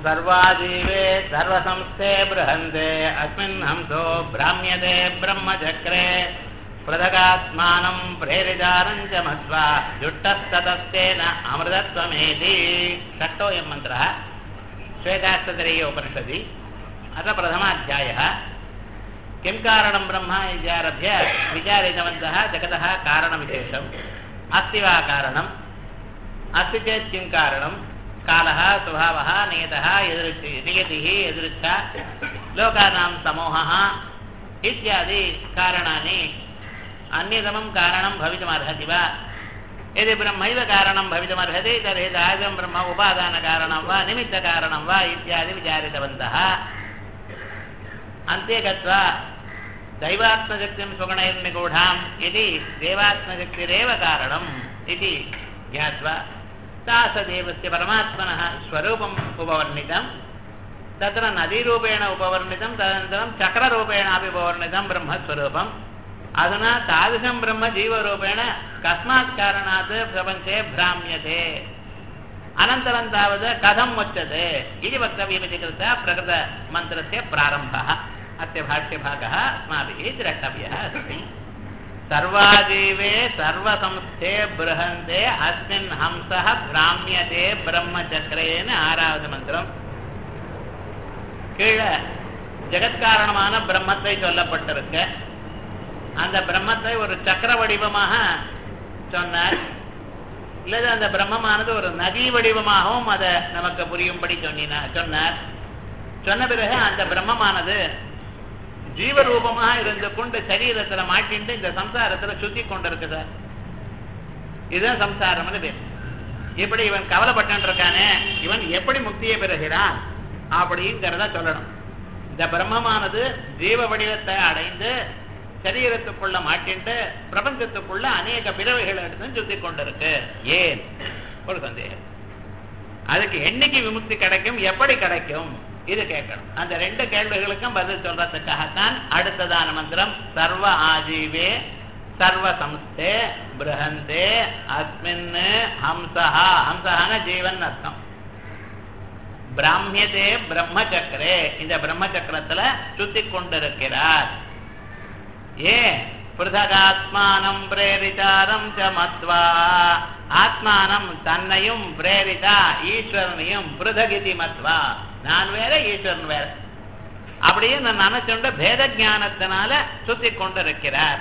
सर्वाजीवे सर्वसंस्थे बृहन्ते अस्मिन् हंसो भ्राम्यते ब्रह्मचक्रे पृथगात्मानं प्रेरितारं च मत्वा जुष्टस्ततस्तेन अमृतत्वमेति षष्टोऽयं मन्त्रः श्वेतास्ततरीय उपनिषदि अथ प्रथमाध्यायः किं कारणं ब्रह्म इत्यारभ्य विचारितवन्तः जगतः कारणविशेषम् अस्ति वा कारणम् अस्ति चेत् किं कारणं कालः स्वभावः नियतः यदृच्छि नियतिः यदृच्छा लोकानां समूहः इत्यादि कारणानि अन्यतमं कारणं भवितुमर्हति वा यदि ब्रह्मैव कारणं भवितुमर्हति तर्हि तादृशं ब्रह्म उपादानकारणं वा निमित्तकारणं वा इत्यादि विचारितवन्तः अन्ते गत्वा दैवात्मशक्तिं स्वगणैर्निगूढाम् इति देवात्मशक्तिरेव कारणम् इति ज्ञात्वा तासदेवस्य परमात्मनः स्वरूपम् उपवर्णितं तत्र नदीरूपेण उपवर्णितं तदनन्तरं चक्ररूपेणापि उपवर्णितं ब्रह्मस्वरूपम् अधुना तादृशं ब्रह्म जीवरूपेण कस्मात् कारणात् प्रपञ्चे भ्राम्यते अनन्तरं तावत् कथम् उच्यते इति वक्तव्यमिति कृत्वा प्रकृतमन्त्रस्य प्रारम्भः अस्य भाष्यभागः अस्माभिः द्रष्टव्यः अस्ति सर्वाजीवे सर्वसंस्थे बृहन्ते अस्मिन् हंसः भ्राम्यते பிரம்மச்சக்கரேன்னு ஆறாவது மந்திரம் கீழே ஜெகத்காரணமான பிரம்மத்தை சொல்லப்பட்டிருக்க அந்த பிரம்மத்தை ஒரு சக்கர வடிவமாக சொன்னார் இல்லது அந்த பிரம்மமானது ஒரு நதி வடிவமாகவும் அதை நமக்கு புரியும்படி சொன்னினார் சொன்னார் சொன்ன பிறகு அந்த பிரம்மமானது ஜீவரூபமாக இருந்து கொண்டு சரீரத்துல மாட்டிட்டு இந்த சம்சாரத்துல சுத்தி கொண்டிருக்கு சார் இதுதான் சம்சாரம்னு பேர் இப்படி இவன் கவலைப்பட்டு இருக்கானே இவன் எப்படி முக்தியை பெறுகிறான் அப்படிங்கிறத சொல்லணும் இந்த பிரம்மமானது ஜீவ வடிவத்தை அடைந்து சரீரத்துக்குள்ள மாட்டிண்டு பிரபஞ்சத்துக்குள்ள அநேக பிறவைகள் எடுத்து சுத்தி கொண்டிருக்கு ஏன் ஒரு சந்தேகம் அதுக்கு என்னைக்கு விமுக்தி கிடைக்கும் எப்படி கிடைக்கும் இது கேட்கணும் அந்த ரெண்டு கேள்விகளுக்கும் பதில் சொல்றதுக்காகத்தான் அடுத்ததான மந்திரம் சர்வ ஆஜீவே சர்வ சம்ஸ்தே பிரஹந்தே அஸ்மின் ஹம்சஹா ஹம்சஹான ஜீவன் அர்த்தம் பிராமியதே பிரம்மச்சக்கரே இந்த பிரம்மச்சக்கரத்துல சுத்தி கொண்டிருக்கிறார் ஏ பிருதகாத்மானம் பிரேரிதாரம் ச மத்வா ஆத்மானம் தன்னையும் பிரேரிதா ஈஸ்வரனையும் பிருதகிதி மத்வா நான் வேற ஈஸ்வரன் வேற அப்படியே நான் நினைச்சுண்ட பேத ஜானத்தினால சுத்தி கொண்டிருக்கிறார்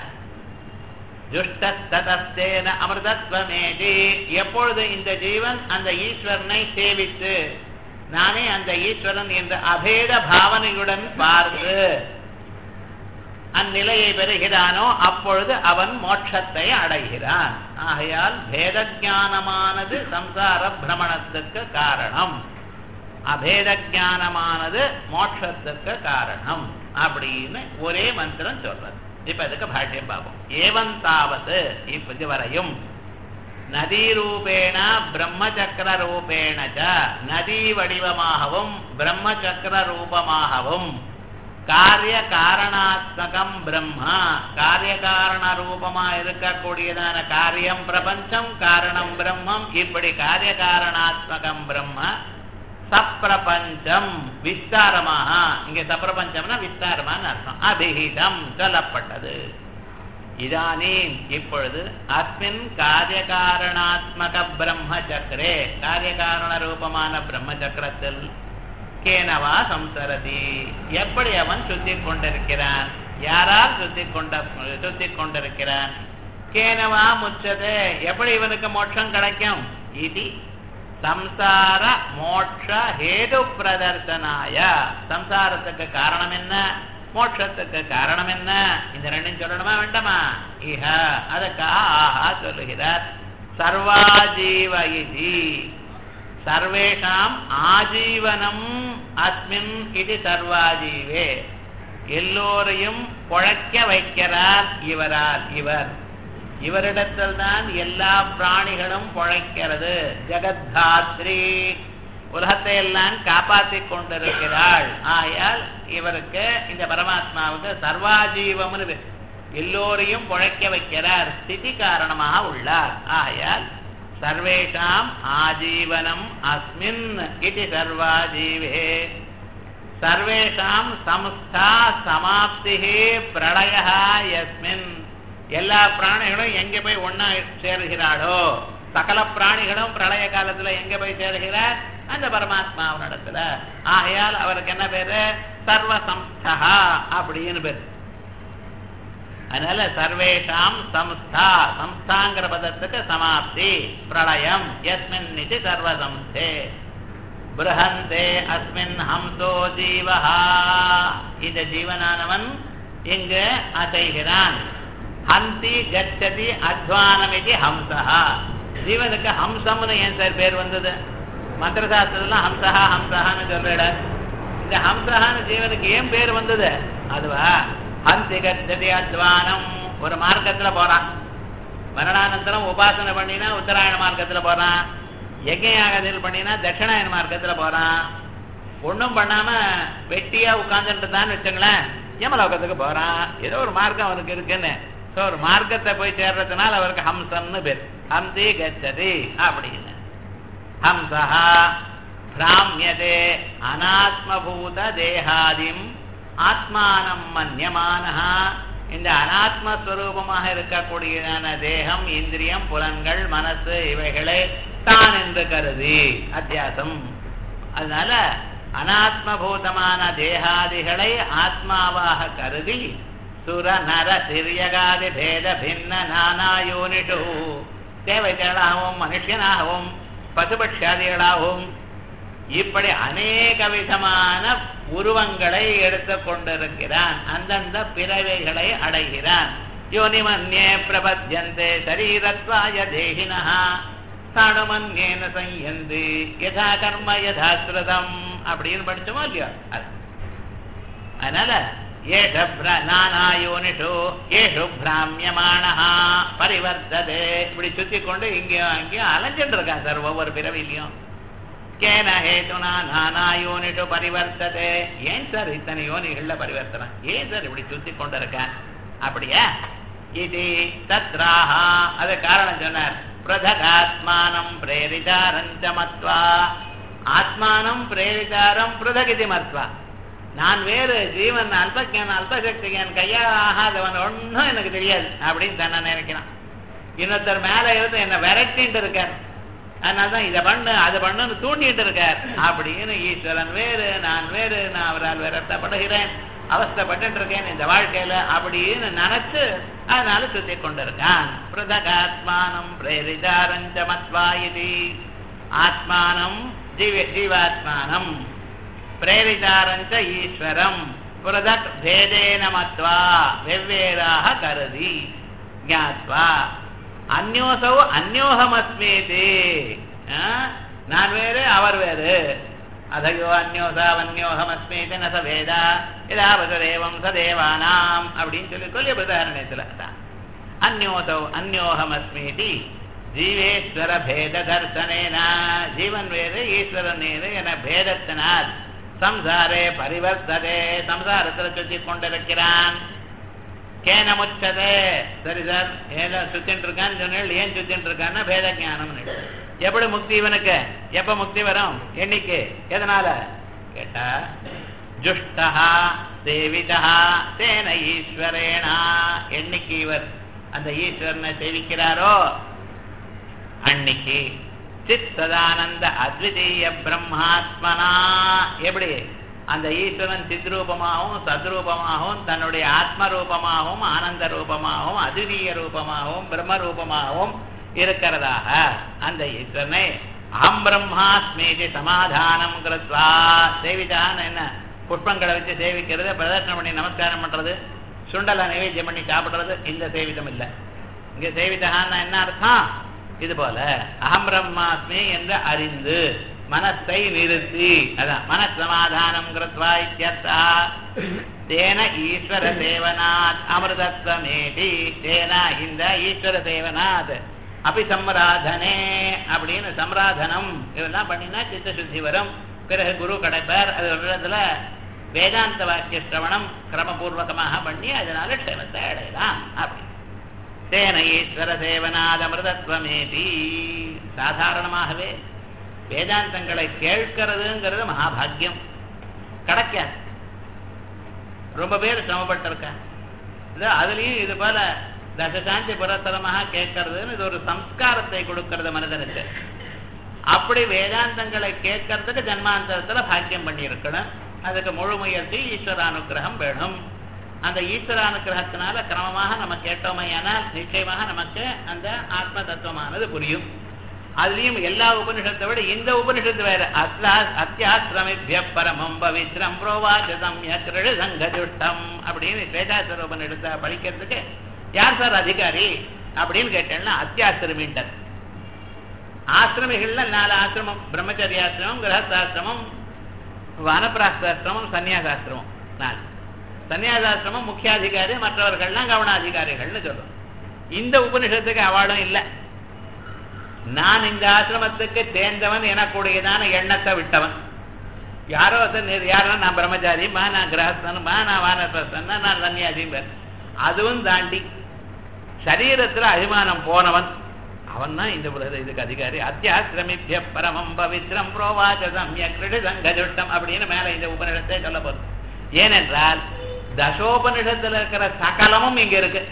துஷ்டஸ்தேன அமிர்தத்வமேதி எப்பொழுது இந்த ஜீவன் அந்த ஈஸ்வரனை சேவித்து நானே அந்த ஈஸ்வரன் என்ற அபேத பாவனையுடன் பார்த்து அந்நிலையை பெறுகிறானோ அப்பொழுது அவன் மோட்சத்தை அடைகிறான் ஆகையால் பேத ஜானமானது சம்சார பிரமணத்துக்கு காரணம் அபேத ஜானமானது மோட்சத்துக்கு காரணம் அப்படின்னு ஒரே மந்திரம் சொல்றது இப்ப அதுக்கு பாஷ்யம் பார்ப்போம் ஏவந்தாவது இப்ப இதுவரையும் நதி ரூபேண பிரம்மச்சக்கர ரூபேண நதி வடிவமாகவும் பிரம்மச்சக்கர ரூபமாகவும் காரிய காரணாத்மகம் பிரம்மா காரிய காரண ரூபமா இருக்கக்கூடியதான காரியம் பிரபஞ்சம் காரணம் பிரம்மம் இப்படி காரிய காரணாத்மகம் பிரம்ம சப்பிரபஞ்சம் விஸ்தாரமாக இங்க சப்பிரபஞ்சம்னா விஸ்தாரமான அர்த்தம் அபிஹிதம் சொல்லப்பட்டது இதானீம் இப்பொழுது அஸ்மின் காரிய காரணாத்மக பிரம்ம சக்கரே காரிய காரண ரூபமான பிரம்ம சக்கரத்தில் கேனவா சம்சரதி எப்படி அவன் சுத்தி கொண்டிருக்கிறான் யாரால் சுத்தி கொண்ட சுத்தி கொண்டிருக்கிறான் கேனவா முச்சது எப்படி இவனுக்கு மோட்சம் கிடைக்கும் இது சம்சார மோட்ச ஹேது பிரதர்சனாய சம்சாரத்துக்கு காரணம் என்ன மோட்சத்துக்கு காரணம் என்ன இந்த ரெண்டும் சொல்லணுமா வேண்டாமா இஹ அதுக்காக ஆஹா சொல்லுகிறார் சர்வாஜீவ இது சர்வேஷாம் ஆஜீவனம் அஸ்மின் இது சர்வாஜீவே எல்லோரையும் பொழைக்க வைக்கிறார் இவரால் இவர் இவரிடத்தில் தான் எல்லா பிராணிகளும் பொழைக்கிறது ஜெகத்தாத்ரி உலகத்தை எல்லாம் காப்பாற்றி கொண்டிருக்கிறாள் ஆகையால் இவருக்கு இந்த பரமாத்மாவுக்கு சர்வாஜீவம்னு பேர். எல்லோரையும் பொழைக்க வைக்கிறார் ஸ்திதி காரணமாக உள்ளார் ஆகையால் சர்வேஷாம் ஆஜீவனம் அஸ்மின் இது சர்வாஜீவே சர்வேஷாம் சம்ஸ்தா சமாப்தி பிரளய யஸ்மின் எல்லா பிராணிகளும் எங்க போய் ஒன்னா சேருகிறாளோ சகல பிராணிகளும் பிரளய காலத்துல எங்க போய் சேருகிறார் அந்த பரமாத்மாவினிடத்துல ஆகையால் அவருக்கு என்ன பேரு சர்வசம்ஸ்தா அப்படின்னு பேரு அதனால சர்வேஷாம் சம்ஸ்தா சம்ஸ்தாங்கிற பதத்துக்கு சமாப்தி பிரளயம் எஸ்மின் இது சர்வசம்ஸ்தே பிரஹந்தே அஸ்மின் ஹம்சோ ஜீவஹா இந்த ஜீவனானவன் இங்கு அசைகிறான் ஹந்தி கச்சதி அத்வானமிதி ஹம்சஹா ஜீவனுக்கு ஹம்சம்னு ஏன் சார் பேர் வந்தது மந்திரசாஸ்திரத்துல ஹம்சஹா ஹம்சஹான்னு சொல்லிட இந்த ஹம்சஹான்னு ஜீவனுக்கு ஏன் பேர் வந்தது அதுவா ஹந்தி கச்சதி அத்வானம் ஒரு மார்க்கத்துல போறான் மரணானந்தரம் உபாசனை பண்ணினா உத்தராயண மார்க்கத்துல போறான் யஜ்யாகதில் பண்ணினா தட்சிணாயன மார்க்கத்துல போறான் ஒண்ணும் பண்ணாம வெட்டியா உட்கார்ந்துட்டு தான் வச்சுங்களேன் யமலோகத்துக்கு போறான் ஏதோ ஒரு மார்க்கம் அவனுக்கு இருக்குன்னு ஸோ ஒரு மார்க்கத்தை போய் சேர்றதுனால அவருக்கு ஹம்சம்னு பேர் ஹம்தி கச்சதி அப்படின்னு ஹம்சஹா பிராமியதே அனாத்மபூத தேகாதிம் ஆத்மானம் மன்யமானஹா இந்த அனாத்மஸ்வரூபமாக இருக்கக்கூடியதான தேகம் இந்திரியம் புலன்கள் மனசு இவைகளை தான் என்று கருதி அத்தியாசம் அதனால அனாத்மபூதமான தேகாதிகளை ஆத்மாவாக கருதி சுர நர சிறியகாதி பேத பின்ன நானாயோனிஷு தேவதைகளாகவும் மனுஷனாகவும் பசுபட்சாதிகளாகவும் இப்படி அநேக விதமான உருவங்களை எடுத்துக் கொண்டிருக்கிறான் அந்தந்த பிறவைகளை அடைகிறான் யோனிமன்யே பிரபத்யந்தே சரீரத்வாய தேகினா தானுமன்யேன சையந்து யதா கர்ம யதாஸ்ருதம் அப்படின்னு படிச்சோமோ இல்லையோ அது அதனால ஏஷ நானாயோனிஷு ஏஷு பிராமியமானஹா பரிவர்த்ததே இப்படி சுத்தி கொண்டு இங்கேயும் அங்கேயும் அலைஞ்சிட்டு இருக்கான் சார் ஒவ்வொரு பிறவிலையும் கேன ஹேதுனா நானா யோனிட்டு பரிவர்த்ததே ஏன் சார் இத்தனை யோனிகள்ல பரிவர்த்தனம் ஏன் சார் இப்படி சுத்தி கொண்டு இருக்கேன் அப்படியா இது தத்ராஹா அது காரணம் சொன்னார் பிரதகாத்மானம் பிரேரிதாரஞ்ச மத்வா ஆத்மானம் பிரேரிதாரம் பிரதகிதி மத்வா நான் வேறு ஜீவன் அல்பஜான் அல்பசக்திகன் கையால் ஆகாதவன் ஒன்றும் எனக்கு தெரியாது அப்படின்னு தன்னை நினைக்கிறான் இன்னொருத்தர் மேல இருந்து என்ன விரட்டின்ட்டு இருக்கார் அதனாலதான் இதை பண்ணு அதை பண்ணுன்னு தூண்டிட்டு இருக்கார் அப்படின்னு ஈஸ்வரன் வேறு நான் வேறு நான் அவரால் விரட்டப்படுகிறேன் அவஸ்தப்பட்டு இருக்கேன் இந்த வாழ்க்கையில அப்படின்னு நினைச்சு அதனால சுத்தி கொண்டிருக்கான் பிரதகாத்மானம் பிரேரிதாரஞ்ச மத்வா இது ஆத்மானம் ஜீவ ஜீவாத்மானம் பிரேரிதாரஞ்ச ஈஸ்வரம் பிரதக் பேதேன மத்வா வெவ்வேறாக கருதி ஞாத்வா அந்யோசௌ அந்யோகமஸ்மேதி நான் வேறு அவர் வேறு அதயோ அந்யோசாவன்யோகமஸ்மேதி நச வேதா இதாவதுரேவம் சதேவானாம் அப்படின்னு சொல்லி சொல்லி உதாரணத்துல அந்யோசௌ அந்யோகமஸ்மேதி ஜீவேஸ்வர பேத தர்சனேன ஜீவன் வேறு ஈஸ்வரன் வேறு என பேதத்தினால் சம்சாரே பரிவர்த்ததே சம்சாரத்துல சுத்தி கொண்டிருக்கிறான் கேன முச்சதே சரி சார் ஏதோ சுத்தின்னு இருக்கான்னு சொன்னேன் ஏன் சுத்தின்னு இருக்கான்னா பேத ஜானம் எப்படி முக்தி இவனுக்கு எப்ப முக்தி வரும் என்னைக்கு எதனால கேட்டா ஜுஷ்டா சேவிதா தேன ஈஸ்வரேனா என்னைக்கு இவர் அந்த ஈஸ்வரனை சேவிக்கிறாரோ அன்னைக்கு சித்ததானந்த அத்விதீய பிரம்மாத்மனா எப்படி அந்த ஈஸ்வரன் சித்ரூபமாகவும் சத்ரூபமாகவும் தன்னுடைய ஆத்ம ரூபமாகவும் ஆனந்த ரூபமாகவும் அதிதீய ரூபமாகவும் பிரம்ம ரூபமாகவும் இருக்கிறதாக அந்த ஈஸ்வரனை அகம் பிரம்மாஸ்மீதி சமாதானம் கிருத்வா சேவிதான்னு என்ன புஷ்பங்களை வச்சு சேவிக்கிறது பிரதர்ஷனம் பண்ணி நமஸ்காரம் பண்றது சுண்டலை நைவேத்தியம் பண்ணி சாப்பிடுறது இந்த சேவிதம் இல்லை இங்க சேவிதகான்னா என்ன அர்த்தம் இது போல அகம் பிரம்மாஸ்மி என்று அறிந்து மனசை நிறுத்தி அதான் மனசமாதானம் கிருத்வா இத்தியர்த்தா தேன ஈஸ்வர சேவனாத் அமிர்தத்வமேதி தேன இந்த ஈஸ்வர சேவனாத் அபி சம்ராதனே அப்படின்னு சம்ராதனம் இதெல்லாம் பண்ணினா சித்த சுத்தி வரும் பிறகு குரு கிடைப்பார் அது ஒரு இடத்துல வேதாந்த வாக்கிய சிரவணம் கிரமபூர்வகமாக பண்ணி அதனால க்ஷேமத்தை அடையலாம் அப்படி தேன ஈஸ்வர சேவனாத் அமிர்தத்வமேதி சாதாரணமாகவே வேதாந்தங்களை கேட்கறதுங்கிறது மகாபாகியம் கிடைக்காது ரொம்ப பேர் சிரமப்பட்டிருக்கா இது அதுலயும் இது போல தசசாந்தி புரத்தரமாக கேட்கறதுன்னு இது ஒரு சம்ஸ்காரத்தை கொடுக்கறது மனிதனுக்கு அப்படி வேதாந்தங்களை கேட்கறதுக்கு ஜன்மாந்தரத்துல பாக்கியம் பண்ணியிருக்கணும் அதுக்கு முழு முயற்சி ஈஸ்வரானுகிரகம் வேணும் அந்த ஈஸ்வரானுகிரகத்தினால கிரமமாக நம்ம கேட்டோமையானால் நிச்சயமாக நமக்கு அந்த ஆத்ம தத்துவமானது புரியும் அதுலயும் எல்லா உபனிஷத்தை விட இந்த உபனிஷத்து வேற அத்லா அத்தியாசிரமிபிய பரமம் பவித்ரம் புரோவாச்சதம் யக்ருடு சங்கஜுட்டம் அப்படின்னு வேதாசுர உபனிஷத்தை படிக்கிறதுக்கு யார் சார் அதிகாரி அப்படின்னு கேட்டேன்னா அத்தியாசிரமின்டர் ஆசிரமிகள்ல நாலு ஆசிரமம் பிரம்மச்சரியாசிரமம் கிரகஸ்தாசிரமம் வனப்பிராஸ்தாசிரமம் சன்னியாசாசிரமம் நாலு சன்னியாசாசிரமம் முக்கியாதிகாரி மற்றவர்கள்லாம் கவனாதிகாரிகள்னு சொல்றோம் இந்த உபனிஷத்துக்கு அவார்டும் இல்லை நான் இந்த ஆசிரமத்துக்கு சேர்ந்தவன் எனக்கூடியதான எண்ணத்தை விட்டவன் யாரோ ஒருத்தர் யாரோ நான் பிரம்மச்சாரிமா நான் கிரகஸ்தனுமா நான் வானப்பிரஸ்தனா நான் சன்னியாசியும் அதுவும் தாண்டி சரீரத்துல அபிமானம் போனவன் அவன் தான் இந்த உலக இதுக்கு அதிகாரி அத்தியாசிரமிபிய பரமம் பவித்ரம் புரோவாச்ச சம்யக்ரிடு சங்கஜுட்டம் அப்படின்னு மேல இந்த உபனிஷத்தை சொல்ல போகுது ஏனென்றால் தசோபனிஷத்துல இருக்கிற சகலமும் இங்க இருக்கு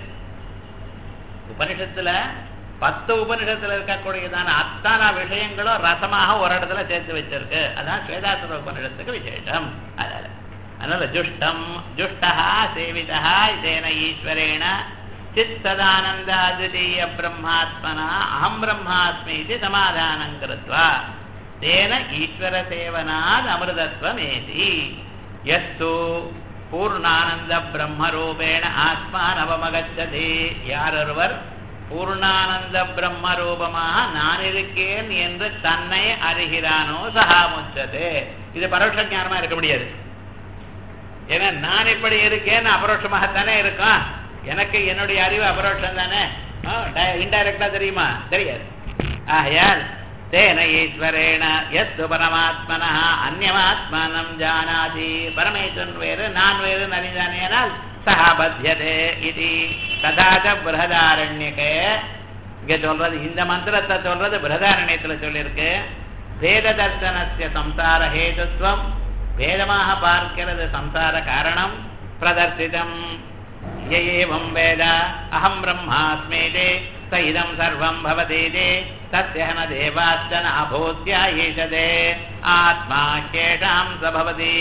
உபனிஷத்துல பத்து உபனிஷத்துல இருக்கக்கூடியதான அத்தனை விஷயங்களும் ரசமாக ஒரு இடத்துல சேர்த்து வச்சிருக்கு அதான் ஸ்வேதாசுர உபனிஷத்துக்கு விசேஷம் அதனால அதனால ஜுஷ்டம் ஜுஷ்டா சேவிதா இதேன ஈஸ்வரேண சித்ததானந்தாதிதீய பிரம்மாத்மனா அகம் பிரம்மாஸ்மி இது சமாதானம் கிருத்வா தேன ஈஸ்வர சேவனாத் அமிர்தத்வமேதி எஸ்து பூர்ணானந்த பிரம்மரூபேண ஆத்மானவமகச்சதி யாரொருவர் பூர்ணானந்த பிரம்ம ரூபமாக நான் இருக்கேன் என்று தன்னை அறிகிறானோ சகாமுச்சது இது பரோட்ச ஞானமா இருக்க முடியாது ஏன்னா நான் இப்படி இருக்கேன்னு அபரோட்சமாகத்தானே இருக்கும் எனக்கு என்னுடைய அறிவு அபரோட்சம் தானே இன்டைரக்டா தெரியுமா தெரியாது ஆகையால் தேன ஈஸ்வரேண எத்து பரமாத்மனா அந்யமாத்மானம் ஜானாதி பரமேஸ்வரன் வேறு நான் வேறு அறிந்தானேனால் சஹா பத்தியதே இது ததாச்ச பிரகதாரண்யக்கே இங்க சொல்றது இந்த மந்திரத்தை சொல்றது பிரதாரண்யத்துல சொல்லியிருக்கு வேத தர்சனத்திய சம்சார ஹேதுத்வம் வேதமாக பார்க்கிறது சம்சார காரணம் பிரதர்சிதம் ஏவம் வேத அகம் பிரம்மாஸ்மேதே ச இதம் சர்வம் பவதேதே தஸ்ய ந தேவாச்சன அபூத்யா ஈஷதே ஆத்மா கேஷாம் சபவதி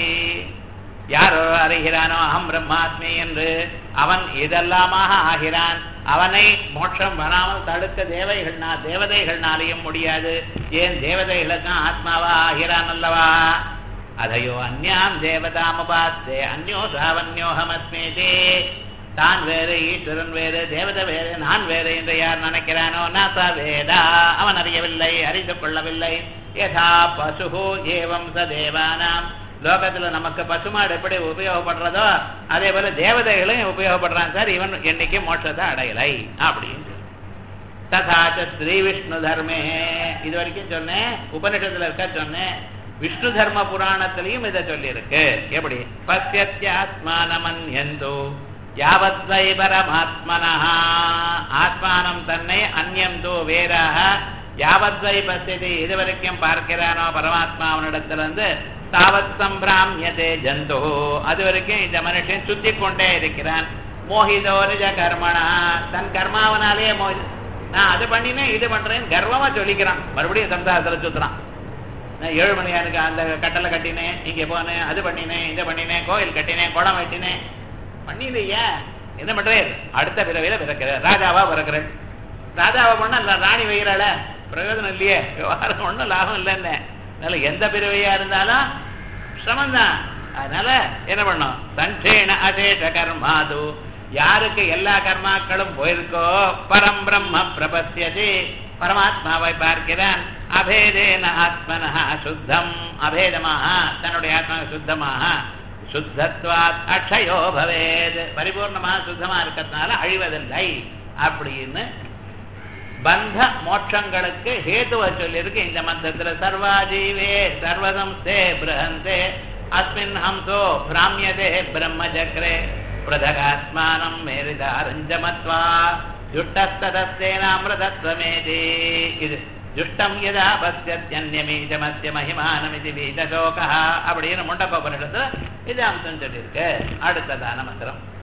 யாரோ அறிகிறானோ அகம் பிரம்மாஸ்மி என்று அவன் இதெல்லாமாக ஆகிறான் அவனை மோட்சம் வராமல் தடுக்க தேவைகள்னா தேவதைகள்னாலேயும் முடியாது ஏன் தேவதைகளுக்கும் ஆத்மாவா ஆகிறான் அல்லவா அதையோ அந்யாம் தேவதாமுபாஸ்தே அந்யோ சாவன்யோகமஸ்மேதே தான் வேறு ஈஸ்வரன் வேறு தேவதை வேறு நான் வேறு என்று யார் நினைக்கிறானோ நாசா வேதா அவன் அறியவில்லை அறிந்து கொள்ளவில்லை யதா பசுஹோ ஏவம் ச தேவானாம் லோகத்துல நமக்கு பசுமாடு எப்படி உபயோகப்படுறதோ அதே போல தேவதைகளும் உபயோகப்படுறான் சார் இவன் என்னைக்கு மோட்சத்தை அடையலை அப்படின்னு ததாச்ச ஸ்ரீ விஷ்ணு தர்மே இது வரைக்கும் சொன்னேன் உபனிஷத்துல இருக்க சொன்னேன் விஷ்ணு தர்ம புராணத்திலையும் இதை சொல்லியிருக்கு எப்படி பசியாத்மானமன்யந்தோ யாவத்வை பரமாத்மனா ஆத்மானம் தன்னை அந்யந்தோ வேறாக யாவத்வை பசியதை இதுவரைக்கும் பார்க்கிறானோ பரமாத்மா அவனிடத்திலிருந்து தாவத் சம்பிராமியதே ஜந்தோ அது வரைக்கும் இந்த மனுஷன் சுத்தி கொண்டே இருக்கிறான் மோகிதோ நிஜ கர்மனா தன் கர்மாவனாலேயே மோகி நான் அது பண்ணினேன் இது பண்றேன் கர்வமா சொல்லிக்கிறான் மறுபடியும் சம்சாரத்துல சுத்துறான் நான் ஏழு மணியாருக்கு அந்த கட்டளை கட்டினேன் இங்க போனேன் அது பண்ணினேன் இது பண்ணினேன் கோயில் கட்டினேன் குளம் வெட்டினேன் பண்ணிலையா என்ன பண்றேன் அடுத்த பிறவையில பிறக்கிறேன் ராஜாவா பிறக்கிறேன் ராஜாவா பண்ண இல்ல ராணி வைகிறாள பிரயோஜனம் இல்லையே விவகாரம் ஒண்ணும் லாபம் இல்லைன்னு அதனால எந்த பிறவையா இருந்தாலும் சிரமம்தான் அதனால என்ன பண்ணும் சஞ்சேன அசேஷ கர்மாது யாருக்கு எல்லா கர்மாக்களும் போயிருக்கோ பரம் பிரம்ம பிரபத்தியது பரமாத்மாவை பார்க்கிறான் அபேதேன ஆத்மனா சுத்தம் அபேதமாக தன்னுடைய ஆத்மா சுத்தமாக சுத்தத்வாத் அக்ஷயோ பவேத் பரிபூர்ணமாக சுத்தமா இருக்கிறதுனால அழிவதில்லை அப்படின்னு பந்த மோட்சங்களுக்கு ஹேதுவ சொல்லியிருக்கு இந்த மந்திரத்துல சர்வாஜீவே சர்வதம்சே பிரஹந்தே அஸ்மின் ஹம்சோ பிராமியதே பிரம்ம சக்கரே பிரதகாத்மானம் மேரிதாரஞ்சமத்வா யுட்டஸ்ததஸ்தேனாமிரதத்வமேதி இது ஜுஷ்டம் யதா பஸ்யத்யன்யமீஜமஸ்ய மகிமானமிதி வீதசோகா அப்படின்னு முண்டக்கோபனிடத்துல இது அம்சம் சொல்லியிருக்கு அடுத்ததான மந்திரம்